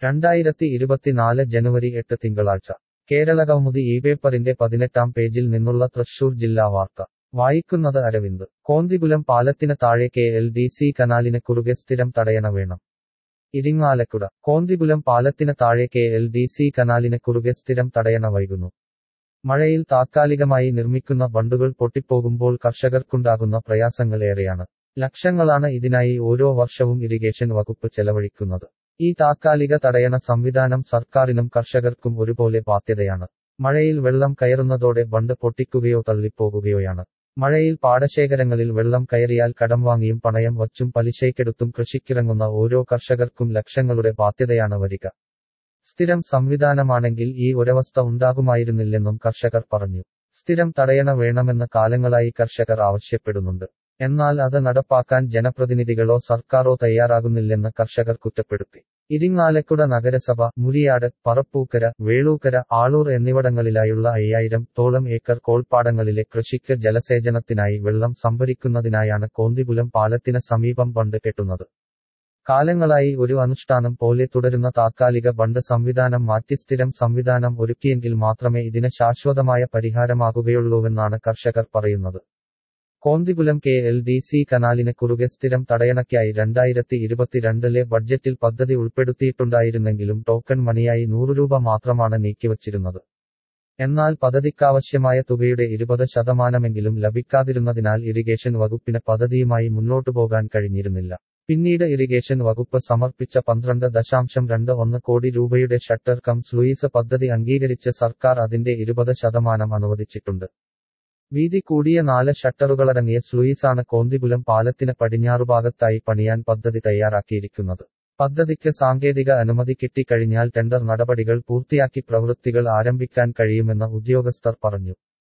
രണ്ടായിരത്തി ഇരുപത്തിനാല് ജനുവരി എട്ട് തിങ്കളാഴ്ച കേരളകൗമുദി ഈ പേപ്പറിന്റെ പതിനെട്ടാം പേജിൽ നിന്നുള്ള തൃശൂർ ജില്ലാ വാർത്ത വായിക്കുന്നത് അരവിന്ദ് കോന്തിപുലം പാലത്തിന് താഴെ കെ എൽ ഡി സി കനാലിന് കുറുകെ സ്ഥിരം തടയണ വേണം ഇരിങ്ങാലക്കുട കോന്തിപുലം പാലത്തിന് താഴെ കെ എൽ ഡി സി കനാലിന് കുറുകെ സ്ഥിരം തടയണ വൈകുന്നു മഴയിൽ താത്കാലികമായി നിർമ്മിക്കുന്ന ബണ്ടുകൾ പൊട്ടിപ്പോകുമ്പോൾ കർഷകർക്കുണ്ടാകുന്ന പ്രയാസങ്ങൾ ഏറെയാണ് ലക്ഷങ്ങളാണ് ഇതിനായി ഓരോ വർഷവും ഇറിഗേഷൻ വകുപ്പ് ചെലവഴിക്കുന്നത് ഈ താത്കാലിക തടയണ സംവിധാനം സർക്കാരിനും കർഷകർക്കും ഒരുപോലെ ബാധ്യതയാണ് മഴയിൽ വെള്ളം കയറുന്നതോടെ ബണ്ട് പൊട്ടിക്കുകയോ തള്ളിപ്പോകുകയോയാണ് മഴയിൽ പാടശേഖരങ്ങളിൽ വെള്ളം കയറിയാൽ കടം വാങ്ങിയും പണയം വച്ചും പലിശയ്ക്കെടുത്തും കൃഷിക്കിറങ്ങുന്ന ഓരോ കർഷകർക്കും ലക്ഷങ്ങളുടെ ബാധ്യതയാണ് വരിക സ്ഥിരം സംവിധാനമാണെങ്കിൽ ഈ ഒരവസ്ഥ ഉണ്ടാകുമായിരുന്നില്ലെന്നും കർഷകർ പറഞ്ഞു സ്ഥിരം തടയണ വേണമെന്ന് കാലങ്ങളായി കർഷകർ ആവശ്യപ്പെടുന്നുണ്ട് എന്നാൽ അത് നടപ്പാക്കാൻ ജനപ്രതിനിധികളോ സർക്കാരോ തയ്യാറാകുന്നില്ലെന്ന് കർഷകർ കുറ്റപ്പെടുത്തി ഇരിങ്ങാലക്കുട നഗരസഭ മുരിയാട് പറപ്പൂക്കര വേളൂക്കര ആളൂർ എന്നിവിടങ്ങളിലായുള്ള അയ്യായിരം തോളം ഏക്കർ കോൾപ്പാടങ്ങളിലെ കൃഷിക്ക് ജലസേചനത്തിനായി വെള്ളം സംഭരിക്കുന്നതിനായാണ് കോന്തിപുലം പാലത്തിന് സമീപം ബണ്ട് കെട്ടുന്നത് കാലങ്ങളായി ഒരു അനുഷ്ഠാനം പോലെ തുടരുന്ന താത്കാലിക ബണ്ട് സംവിധാനം മാറ്റി സ്ഥിരം സംവിധാനം ഒരുക്കിയെങ്കിൽ മാത്രമേ ഇതിന് ശാശ്വതമായ പരിഹാരമാകുകയുള്ളൂവെന്നാണ് കർഷകർ പറയുന്നത് Konthipulam K L D C കനാലിന് കുറുകെ സ്ഥിരം തടയണയ്ക്കായി രണ്ടായിരത്തി ഇരുപത്തിരണ്ടിലെ ബഡ്ജറ്റിൽ പദ്ധതി ഉൾപ്പെടുത്തിയിട്ടുണ്ടായിരുന്നെങ്കിലും ടോക്കൺ മണിയായി നൂറ് രൂപ മാത്രമാണ് നീക്കിവച്ചിരുന്നത് എന്നാൽ പദ്ധതിക്കാവശ്യമായ തുകയുടെ ഇരുപത് ശതമാനമെങ്കിലും ലഭിക്കാതിരുന്നതിനാൽ ഇറിഗേഷൻ വകുപ്പിന് പദ്ധതിയുമായി മുന്നോട്ടു പോകാൻ കഴിഞ്ഞിരുന്നില്ല പിന്നീട് ഇറിഗേഷൻ വകുപ്പ് സമർപ്പിച്ച പന്ത്രണ്ട് ദശാംശം രണ്ട് ഒന്ന് കോടി രൂപയുടെ ഷട്ടർ കം സ്ലൂയിസ് പദ്ധതി അംഗീകരിച്ച് സർക്കാർ അതിന്റെ ഇരുപത് ശതമാനം അനുവദിച്ചിട്ടുണ്ട് വീതി കൂടിയ നാല് ഷട്ടറുകളടങ്ങിയ സ്ലൂയിസാണ് കോന്തിപുലം പാലത്തിന് പടിഞ്ഞാറുഭാഗത്തായി പണിയാൻ പദ്ധതി തയ്യാറാക്കിയിരിക്കുന്നത് പദ്ധതിക്ക് സാങ്കേതിക അനുമതി കിട്ടിക്കഴിഞ്ഞാൽ ടെൻഡർ നടപടികൾ പൂർത്തിയാക്കി പ്രവൃത്തികൾ ആരംഭിക്കാൻ കഴിയുമെന്ന് ഉദ്യോഗസ്ഥർ പറഞ്ഞു